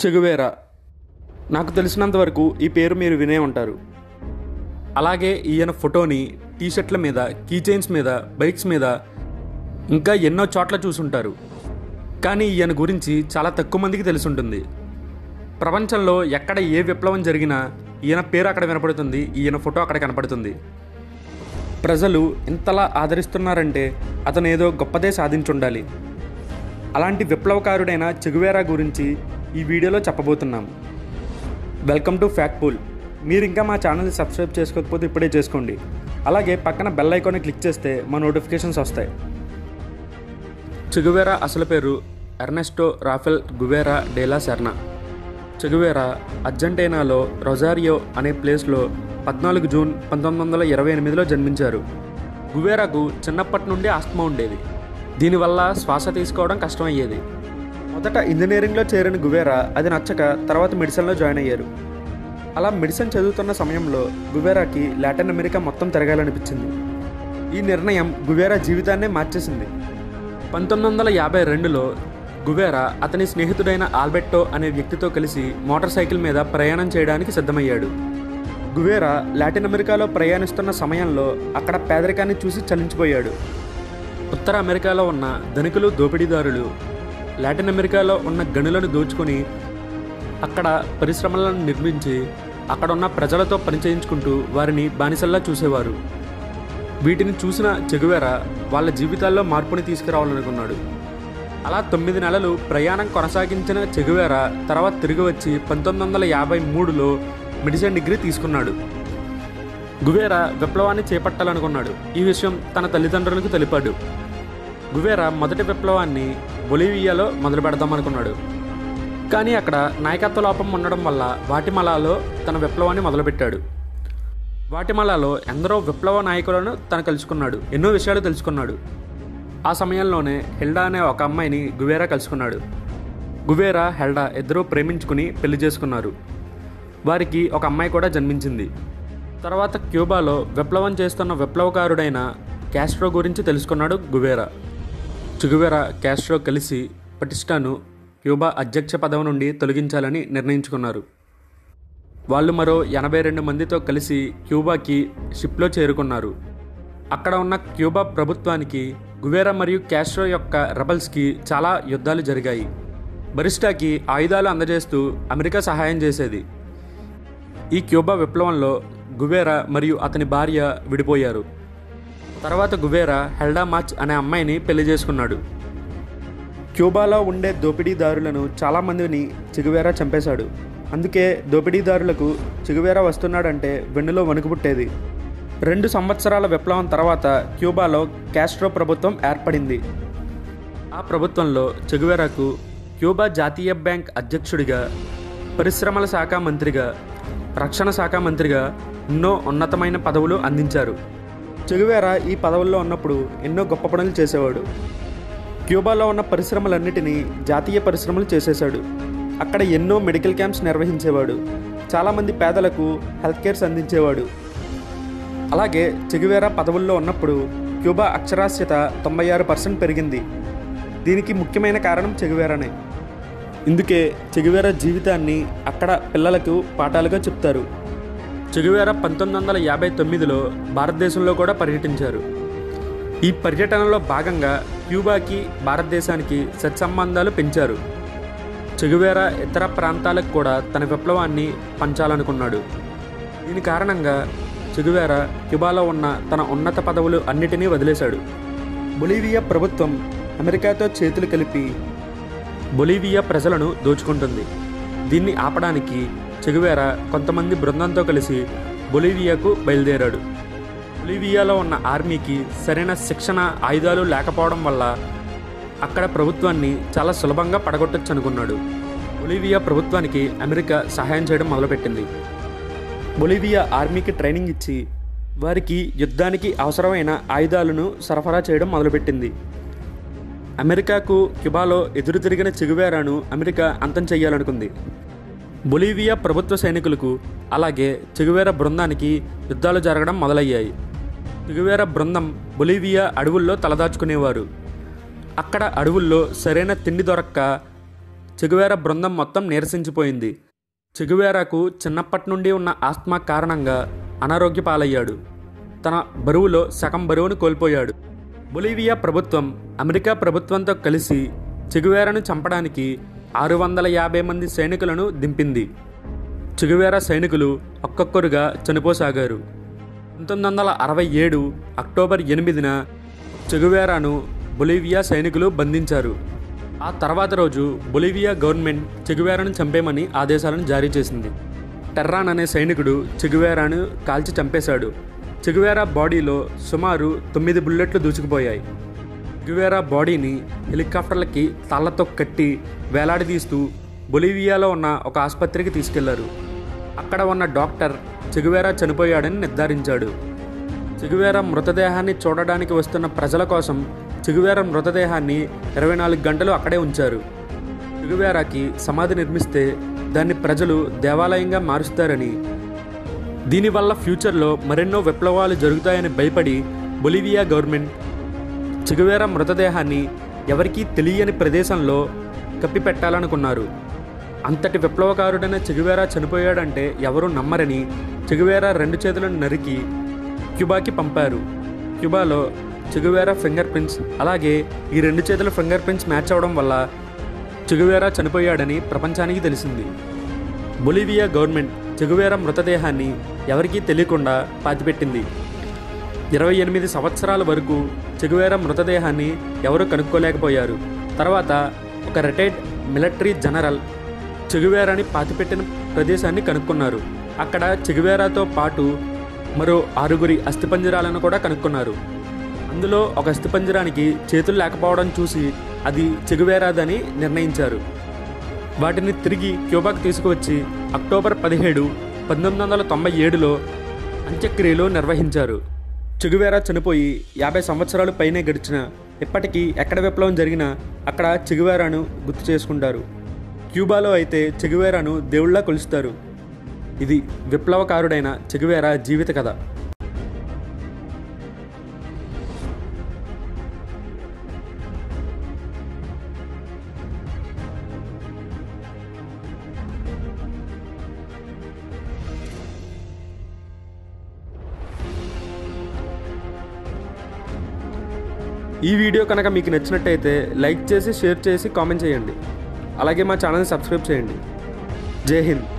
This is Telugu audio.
చెగువేరా నాకు తెలిసినంత వరకు ఈ పేరు మీరు వినే ఉంటారు అలాగే ఈయన ఫోటోని టీషర్ట్ల మీద కీ చైన్స్ మీద బైక్స్ మీద ఇంకా ఎన్నో చోట్ల చూసుంటారు కానీ ఈయన గురించి చాలా తక్కువ మందికి తెలుసుంటుంది ప్రపంచంలో ఎక్కడ ఏ విప్లవం జరిగినా ఈయన పేరు అక్కడ వినపడుతుంది ఈయన ఫోటో అక్కడ కనపడుతుంది ప్రజలు ఇంతలా ఆదరిస్తున్నారంటే అతను ఏదో గొప్పదే సాధించుండాలి అలాంటి విప్లవకారుడైన చెగువేరా గురించి ఈ వీడియోలో చెప్పబోతున్నాం వెల్కమ్ టు ఫ్యాక్ట్ పూల్ మీరు ఇంకా మా ఛానల్ని సబ్స్క్రైబ్ చేసుకోకపోతే ఇప్పుడే చేసుకోండి అలాగే పక్కన బెల్ ఐకాన్ని క్లిక్ చేస్తే మా నోటిఫికేషన్స్ వస్తాయి చెగువేరా అసలు పేరు Ernesto Rafael Guevara de la Serna Che Guevara అర్జెంటీనాలో రొజారియో అనే ప్లేస్లో పద్నాలుగు జూన్ పంతొమ్మిది వందల ఇరవై ఎనిమిదిలో జన్మించారు గువేరాకు చిన్నప్పటి నుండి ఆస్తమా ఉండేది దీనివల్ల శ్వాస తీసుకోవడం కష్టమయ్యేది మొదట ఇంజనీరింగ్లో చేరిన గువేరా అది నచ్చక తర్వాత మెడిసిన్లో జాయిన్ అయ్యారు అలా మెడిసిన్ చదువుతున్న సమయంలో గువేరాకి లాటిన్ అమెరికా మొత్తం తిరగాలనిపించింది ఈ నిర్ణయం గువేరా జీవితాన్నే మార్చేసింది పంతొమ్మిది వందల యాభై రెండులో గువేరా అతని స్నేహితుడైన ఆల్బెట్టో అనే వ్యక్తితో కలిసి మోటార్ సైకిల్ మీద ప్రయాణం చేయడానికి సిద్ధమయ్యాడు గువేరా లాటిన్ అమెరికాలో ప్రయాణిస్తున్న సమయంలో అక్కడ పేదరికాన్ని చూసి చలించిపోయాడు ఉత్తర అమెరికాలో ఉన్న ధనికులు దోపిడీదారులు లాటిన్ అమెరికాలో ఉన్న గనులను దోచుకొని అక్కడ పరిశ్రమలను నిర్మించి అక్కడ ఉన్న ప్రజలతో పనిచేయించుకుంటూ వారిని బానిసల్లా చూసేవారు వీటిని చూసిన చెగువేరా వాళ్ళ జీవితాల్లో మార్పుని తీసుకురావాలనుకున్నాడు అలా తొమ్మిది నెలలు ప్రయాణం కొనసాగించిన చెగువేరా తర్వాత తిరిగి వచ్చి పంతొమ్మిది వందల యాభై మూడులో మెడిసిన్ డిగ్రీ తీసుకున్నాడు గువేరా విప్లవాన్ని చేపట్టాలనుకున్నాడు ఈ విషయం తన తల్లిదండ్రులకు తెలిపాడు గువేరా మొదటి విప్లవాన్ని బొలివియాలో మొదలు పెడదామనుకున్నాడు కానీ అక్కడ నాయకత్వ లోపం ఉండడం వల్ల వాటిమలాలో తన విప్లవాన్ని మొదలుపెట్టాడు వాటిమలాలో ఎందరో విప్లవ నాయకులను తను కలుసుకున్నాడు ఎన్నో విషయాలు తెలుసుకున్నాడు ఆ సమయంలోనే హెల్డా అనే ఒక అమ్మాయిని గువేరా కలుసుకున్నాడు గువేరా హెల్డా ఇద్దరూ ప్రేమించుకుని పెళ్లి చేసుకున్నారు వారికి ఒక అమ్మాయి కూడా జన్మించింది తర్వాత క్యూబాలో విప్లవం చేస్తున్న విప్లవకారుడైన క్యాస్ట్రో గురించి తెలుసుకున్నాడు గువేరా చుగువేరా క్యాస్ట్రో కలిసి పటిస్టాను క్యూబా అధ్యక్ష పదవి నుండి తొలగించాలని నిర్ణయించుకున్నారు వాళ్ళు మరో ఎనభై రెండు మందితో కలిసి క్యూబాకి షిప్లో చేరుకున్నారు అక్కడ ఉన్న క్యూబా ప్రభుత్వానికి గువేరా మరియు క్యాస్ట్రో యొక్క రెబల్స్కి చాలా యుద్ధాలు జరిగాయి బరిస్టాకి ఆయుధాలు అందజేస్తూ అమెరికా సహాయం చేసేది ఈ క్యూబా విప్లవంలో గువేరా మరియు అతని భార్య విడిపోయారు తర్వాత గువేరా హెల్డా మార్చ్ అనే అమ్మాయిని పెళ్లి చేసుకున్నాడు క్యూబాలో ఉండే దోపిడీదారులను చాలామందిని చిగువేరా చంపేశాడు అందుకే దోపిడీదారులకు చిగువేరా వస్తున్నాడంటే వెన్నులో వణుకు పుట్టేది రెండు సంవత్సరాల విప్లవం తర్వాత క్యూబాలో క్యాస్ట్రో ప్రభుత్వం ఏర్పడింది ఆ ప్రభుత్వంలో చెగువేరాకు క్యూబా జాతీయ బ్యాంక్ అధ్యక్షుడిగా పరిశ్రమల శాఖ మంత్రిగా రక్షణ శాఖ మంత్రిగా ఎన్నో ఉన్నతమైన పదవులు అందించారు చెగువేరా ఈ పదవుల్లో ఉన్నప్పుడు ఎన్నో గొప్ప పనులు చేసేవాడు క్యూబాలో ఉన్న పరిశ్రమలన్నిటినీ జాతీయ పరిశ్రమలు చేసేశాడు అక్కడ ఎన్నో మెడికల్ క్యాంప్స్ నిర్వహించేవాడు చాలామంది పేదలకు హెల్త్ కేర్స్ అందించేవాడు అలాగే చెగువేరా పదవుల్లో ఉన్నప్పుడు క్యూబా అక్షరాస్యత తొంభై ఆరు పర్సెంట్ పెరిగింది దీనికి ముఖ్యమైన కారణం చెగువేరానే ఇందుకే చెగువేరా జీవితాన్ని అక్కడ పిల్లలకు పాఠాలుగా చెప్తారు చెగువేరా పంతొమ్మిది వందల యాభై తొమ్మిదిలో భారతదేశంలో కూడా పర్యటించారు ఈ పర్యటనలో భాగంగా క్యూబాకి భారతదేశానికి సత్సంబంధాలు పెంచారు చెగువేరా ఇతర ప్రాంతాలకు కూడా తన విప్లవాన్ని పంచాలనుకున్నాడు దీని కారణంగా చెగువేరా క్యూబాలో ఉన్న తన ఉన్నత పదవులు అన్నిటినీ వదిలేశాడు బొలీవియా ప్రభుత్వం అమెరికాతో చేతులు కలిపి బొలీవియా ప్రజలను దోచుకుంటుంది దీన్ని ఆపడానికి చెగువేరా కొంతమంది బృందంతో కలిసి బొలీవియాకు బయలుదేరాడు బొలీవియాలో ఉన్న ఆర్మీకి సరైన శిక్షణ ఆయుధాలు లేకపోవడం వల్ల అక్కడ ప్రభుత్వాన్ని చాలా సులభంగా పడగొట్టొచ్చు అనుకున్నాడు బొలీవియా ప్రభుత్వానికి అమెరికా సహాయం చేయడం మొదలుపెట్టింది బొలీవియా ఆర్మీకి ట్రైనింగ్ ఇచ్చి వారికి యుద్ధానికి అవసరమైన ఆయుధాలను సరఫరా చేయడం మొదలుపెట్టింది అమెరికాకు క్యుబాలో ఎదురు తిరిగిన చెగువేరాను అమెరికా అంతం చేయాలనుకుంది బొలీవియా ప్రభుత్వ సైనికులకు అలాగే చెగువేర బృందానికి యుద్ధాలు జరగడం మొదలయ్యాయి చెగువేర బృందం బొలీవియా అడవుల్లో తలదాచుకునేవారు అక్కడ అడవుల్లో సరైన తిండి దొరక్క చెగువేరా బృందం మొత్తం నీరసించిపోయింది చెగువేరాకు చిన్నప్పటి నుండి ఉన్న ఆస్మా కారణంగా అనారోగ్య పాలయ్యాడు తన బరువులో సగం బరువును కోల్పోయాడు బొలీవియా ప్రభుత్వం అమెరికా ప్రభుత్వంతో కలిసి చెగువేరాను చంపడానికి ఆరు వందల యాభై మంది సైనికులను దింపింది చెగువేరా సైనికులు ఒక్కొక్కరుగా చనిపోసాగారు పంతొమ్మిది వందల అరవై ఏడు అక్టోబర్ ఎనిమిదిన చెగువేరాను బొలీవియా సైనికులు బంధించారు ఆ తర్వాత రోజు బొలీవియా గవర్నమెంట్ చెగువేరాను చంపేమని ఆదేశాలను జారీ చేసింది టెర్రాన్ అనే సైనికుడు చెగువేరాను కాల్చి చంపేశాడు చెగువేరా బాడీలో సుమారు తొమ్మిది బుల్లెట్లు దూసుకుపోయాయి చెగువేరా బాడీని హెలికాప్టర్లకి తాళ్లతో కట్టి వేలాడదీస్తూ బొలీవియాలో ఉన్న ఒక ఆసుపత్రికి తీసుకెళ్లారు అక్కడ ఉన్న డాక్టర్ చెగువేరా చనిపోయాడని నిర్ధారించాడు చెగువేరా మృతదేహాన్ని చూడడానికి వస్తున్న ప్రజల కోసం చెగువేరా మృతదేహాన్ని ఇరవై నాలుగు గంటలు అక్కడే ఉంచారు చెగువేరాకి సమాధి నిర్మిస్తే దాన్ని ప్రజలు దేవాలయంగా మారుస్తారని దీనివల్ల ఫ్యూచర్లో మరెన్నో విప్లవాలు జరుగుతాయని భయపడి బొలివియా గవర్నమెంట్ చెగువేరా మృతదేహాన్ని ఎవరికీ తెలియని ప్రదేశంలో కప్పిపెట్టాలనుకున్నారు అంతటి విప్లవకారుడైన చెగువేరా చనిపోయాడంటే ఎవరూ నమ్మరని చెగువేరా రెండు చేతులను నరికి క్యూబాకి పంపారు క్యూబాలో చెగువేరా ఫింగర్ ప్రింట్స్ అలాగే ఈ రెండు చేతుల ఫింగర్ ప్రింట్స్ మ్యాచ్ అవడం వల్ల చెగువేరా చనిపోయాడని ప్రపంచానికి తెలిసింది బొలివియా గవర్నమెంట్ చెగువేరా మృతదేహాన్ని ఎవరికీ తెలియకుండా పాతిపెట్టింది ఇరవై ఎనిమిది సంవత్సరాల వరకు చెగువేరా మృతదేహాన్ని ఎవరూ కనుక్కోలేకపోయారు తర్వాత ఒక రిటైర్డ్ మిలిటరీ జనరల్ చెగువేరాని పాతిపెట్టిన ప్రదేశాన్ని కనుక్కున్నారు అక్కడ చెగువేరాతో పాటు మరో ఆరుగురి అస్థిపంజరాలను కూడా కనుక్కున్నారు అందులో ఒక అస్థిపంజరానికి చేతులు లేకపోవడం చూసి అది చెగువేరాదని నిర్ణయించారు వాటిని తిరిగి క్యూబాకు తీసుకువచ్చి అక్టోబర్ పదిహేడు పంతొమ్మిది వందల తొంభై ఏడులో అంత్యక్రియలు నిర్వహించారు చెగువేరా చనిపోయి యాభై సంవత్సరాలు పైనే గడిచిన ఇప్పటికీ ఎక్కడ విప్లవం జరిగినా అక్కడ చెగువేరాను గుర్తు చేసుకుంటారు క్యూబాలో అయితే చెగువేరాను దేవుళ్ళ కొలుస్తారు ఇది విప్లవకారుడైన చెగువేరా జీవిత కథ ఈ వీడియో కనుక మీకు నచ్చినట్టయితే లైక్ చేసి షేర్ చేసి కామెంట్ చేయండి అలాగే మా ఛానల్ని సబ్స్క్రైబ్ చేయండి జై హింద్